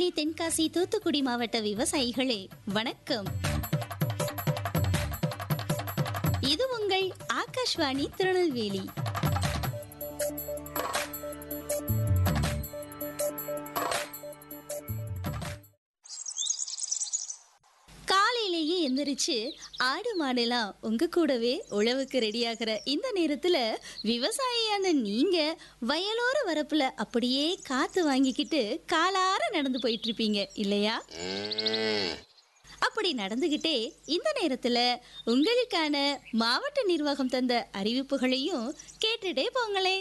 திருநெல்வேலி தென்காசி தூத்துக்குடி மாவட்ட விவசாயிகளே வணக்கம் இது உங்கள் ஆகாஷ்வாணி திருநெல்வேலி காலையிலேயே எந்திரிச்சு ஆடு மாடெல்லாம் உங்க கூடவே உழவுக்கு ரெடியாகிற இந்த நேரத்துல விவசாயியான நீங்க வயலோர வரப்புல அப்படியே காத்து வாங்கிக்கிட்டு காலார நடந்து போயிட்டு இருப்பீங்க இல்லையா அப்படி நடந்துகிட்டே இந்த நேரத்துல உங்களுக்கான மாவட்ட நிர்வாகம் தந்த அறிவிப்புகளையும் கேட்டுட்டே போங்களே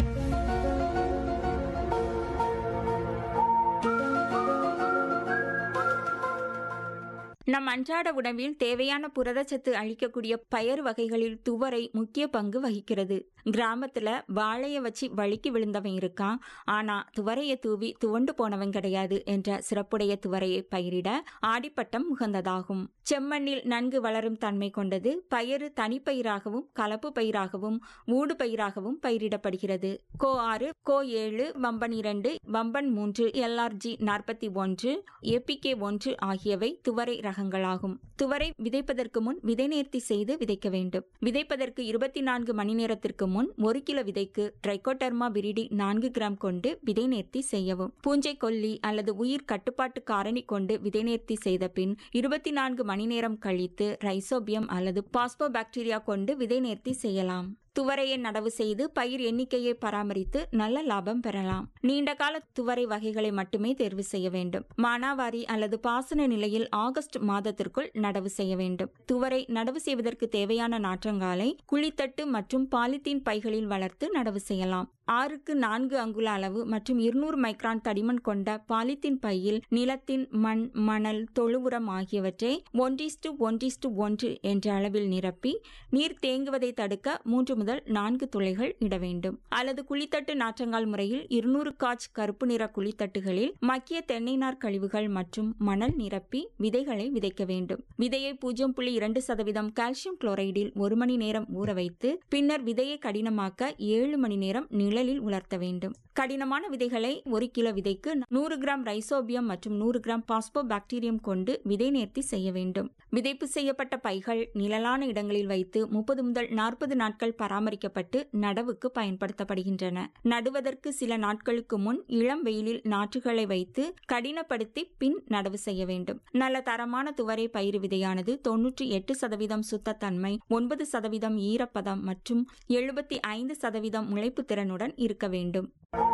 நம் அன்றாட உணவில் தேவையான புரதச்சத்து அளிக்கக்கூடிய பயறு வகைகளில் துவரை முக்கிய பங்கு வகிக்கிறது கிராமத்துல வாழைய வச்சு வழுக்கி விழுந்தவன் இருக்கான் ஆனா துவரைய தூவி துவண்டு போனவன் கிடையாது என்ற சிறப்புடைய துவரையை பயிரிட ஆடிப்பட்டம் உகந்ததாகும் செம்மண்ணில் நன்கு வளரும் தன்மை கொண்டது பயறு தனிப்பயிராகவும் கலப்பு பயிராகவும் ஊடு பயிராகவும் பயிரிடப்படுகிறது கோ ஆறு கோ ஏழு வம்பன் இரண்டு வம்பன் மூன்று எல்ஆர்ஜி நாற்பத்தி ஒன்று ஏபிகே ஒன்று ஆகியவை துவரை ரகங்களாகும் துவரை விதைப்பதற்கு முன் விதை நேர்த்தி செய்து விதைக்க வேண்டும் விதைப்பதற்கு இருபத்தி நான்கு மணி நேரத்திற்கு முன் ஒரு கிலோ விதைக்கு ட்ரைகோடர்மா விரிடி நான்கு கிராம் கொண்டு விதை நேர்த்தி செய்யவும் பூஞ்சை கொல்லி அல்லது உயிர் கட்டுப்பாட்டு காரணி கொண்டு விதை நேர்த்தி செய்த பின் இருபத்தி நான்கு மணி நேரம் கழித்து ரைசோபியம் அல்லது பாஸ்போ பாக்டீரியா கொண்டு விதை நேர்த்தி செய்யலாம் துவரையை நடவு செய்து பயிர் எண்ணிக்கையை பராமரித்து நல்ல லாபம் பெறலாம் நீண்ட கால துவரை வகைகளை மட்டுமே தேர்வு செய்ய வேண்டும் மானாவாரி அல்லது பாசன நிலையில் ஆகஸ்ட் மாதத்திற்குள் நடவு செய்ய வேண்டும் துவரை நடவு செய்வதற்கு தேவையான நாற்றங்காலை குழித்தட்டு மற்றும் பாலித்தீன் பைகளில் வளர்த்து நடவு செய்யலாம் ஆறுக்கு நான்கு அங்குல அளவு மற்றும் இருநூறு மைக்ரான் தடிமன் கொண்ட பாலித்தீன் பையில் நிலத்தின் மண் மணல் தொழு உரம் ஆகியவற்றை ஒன்றிஸ்டு ஒன்றிஸ்டு ஒன்று என்ற அளவில் நிரப்பி நீர் தேங்குவதை தடுக்க மூன்று முதல் நான்கு துளைகள் இட வேண்டும் அல்லது குழித்தட்டு நாற்றங்கால் முறையில் இருநூறு காட்ச் கருப்பு நிற குழித்தட்டுகளில் மக்கிய தென்னை நார் கழிவுகள் மற்றும் மணல் நிரப்பி விதைகளை விதைக்க வேண்டும் விதையை பூஜ்ஜியம் புள்ளி இரண்டு சதவீதம் கால்சியம் குளோரைடில் ஒரு மணி நேரம் ஊற வைத்து பின்னர் விதையை கடினமாக்க ஏழு மணி நேரம் நிழலில் உலர்த்த வேண்டும் கடினமான விதைகளை ஒரு கிலோ விதைக்கு நூறு கிராம் ரைசோபியம் மற்றும் நூறு கிராம் பாஸ்போ பாக்டீரியம் கொண்டு விதை நேர்த்தி செய்ய வேண்டும் விதைப்பு செய்யப்பட்ட பைகள் நிழலான இடங்களில் வைத்து முப்பது முதல் நாற்பது நாட்கள் பராமரிக்கப்பட்டு நடவுக்கு பயன்படுத்தப்படுகின்றன நடுவதற்கு சில நாட்களுக்கு முன் இளம் வெயிலில் நாற்றுகளை வைத்து கடினப்படுத்தி பின் நடவு செய்ய வேண்டும் நல்ல தரமான துவரை பயிர் விதையானது தொன்னூற்றி எட்டு சதவீதம் சுத்தத்தன்மை ஒன்பது சதவீதம் ஈரப்பதம் மற்றும் எழுபத்தி ஐந்து சதவீதம் முளைப்பு திறனுடன் இருக்க வேண்டும்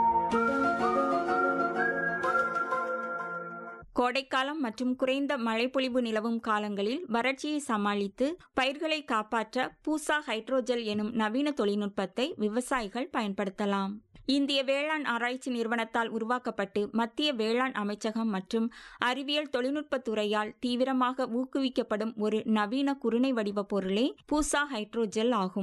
கோடைக்காலம் மற்றும் குறைந்த மழைப்பொழிவு நிலவும் காலங்களில் வறட்சியை சமாளித்து பயிர்களை காப்பாற்ற பூசா ஹைட்ரோஜெல் எனும் நவீன தொழில்நுட்பத்தை விவசாயிகள் பயன்படுத்தலாம் இந்திய வேளாண் ஆராய்ச்சி நிறுவனத்தால் உருவாக்கப்பட்டு மத்திய வேளாண் அமைச்சகம் மற்றும் அறிவியல் தொழில்நுட்பத் துறையால் தீவிரமாக ஊக்குவிக்கப்படும் ஒரு நவீன குருணை வடிவ பொருளே பூசா ஹைட்ரோஜெல் ஆகும்